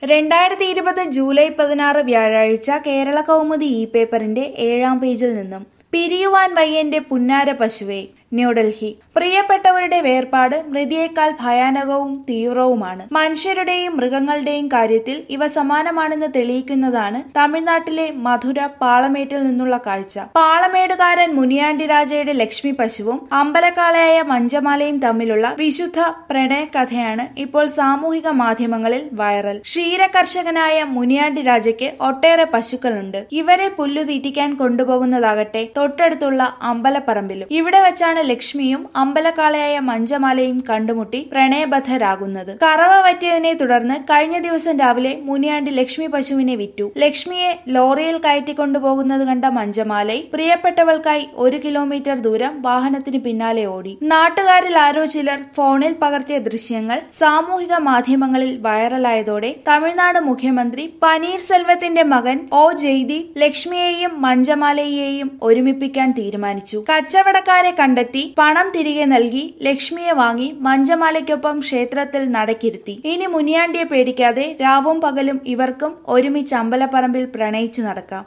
രണ്ടായിരത്തി ഇരുപത് ജൂലൈ പതിനാറ് വ്യാഴാഴ്ച കേരള കൗമുദി ഇ പേപ്പറിന്റെ ഏഴാം പേജിൽ നിന്നും പിരിയുവാൻ വയ്യന്റെ പുന്നാര പശുവേ ന്യൂഡൽഹി പ്രിയപ്പെട്ടവരുടെ വേർപാട് മൃതിയേക്കാൾ ഭയാനകവും തീവ്രവുമാണ് മനുഷ്യരുടെയും മൃഗങ്ങളുടെയും കാര്യത്തിൽ ഇവ സമാനമാണെന്ന് തെളിയിക്കുന്നതാണ് തമിഴ്നാട്ടിലെ മധുര പാളമേട്ടിൽ നിന്നുള്ള കാഴ്ച പാളമേടുകാരൻ മുനിയാണ്ടി രാജയുടെ ലക്ഷ്മി പശുവും അമ്പലക്കാളയായ മഞ്ചമാലയും തമ്മിലുള്ള വിശുദ്ധ പ്രണയ കഥയാണ് ഇപ്പോൾ സാമൂഹിക മാധ്യമങ്ങളിൽ വൈറൽ ക്ഷീരകർഷകനായ മുനിയാണ്ടി രാജയ്ക്ക് ഒട്ടേറെ പശുക്കളുണ്ട് ഇവരെ പുല്ലു തീറ്റിക്കാൻ കൊണ്ടുപോകുന്നതാകട്ടെ തൊട്ടടുത്തുള്ള അമ്പലപ്പറമ്പിലും ഇവിടെ വെച്ചാണ് ലക്ഷ്മിയും അമ്പലക്കാളയായ മഞ്ചമാലയും കണ്ടുമുട്ടി പ്രണയബദ്ധരാകുന്നത് കറവ പറ്റിയതിനെ തുടർന്ന് കഴിഞ്ഞ ദിവസം രാവിലെ മുനിയാണ്ടി ലക്ഷ്മി പശുവിനെ വിറ്റു ലക്ഷ്മിയെ ലോറിയിൽ കയറ്റിക്കൊണ്ടുപോകുന്നത് കണ്ട മഞ്ചമാലൈ പ്രിയപ്പെട്ടവൾക്കായി ഒരു കിലോമീറ്റർ ദൂരം വാഹനത്തിന് പിന്നാലെ ഓടി നാട്ടുകാരിൽ ആരോ ചിലർ ഫോണിൽ പകർത്തിയ ദൃശ്യങ്ങൾ സാമൂഹിക മാധ്യമങ്ങളിൽ വൈറലായതോടെ തമിഴ്നാട് മുഖ്യമന്ത്രി പനീർ സെൽവത്തിന്റെ മകൻ ഒ ജയ്ദീപ് ലക്ഷ്മിയെയും മഞ്ചമാലയെയും ഒരുമിപ്പിക്കാൻ തീരുമാനിച്ചു കച്ചവടക്കാരെ കണ്ടെത്തി പണം തിരികെ നൽകി ലക്ഷ്മിയെ വാങ്ങി മഞ്ചമാലയ്ക്കൊപ്പം ക്ഷേത്രത്തിൽ നടക്കിരുത്തി ഇനി മുനിയാണ്ടിയെ പേടിക്കാതെ രാവും പകലും ഇവർക്കും ഒരുമിച്ച് അമ്പലപ്പറമ്പിൽ പ്രണയിച്ചു നടക്കാം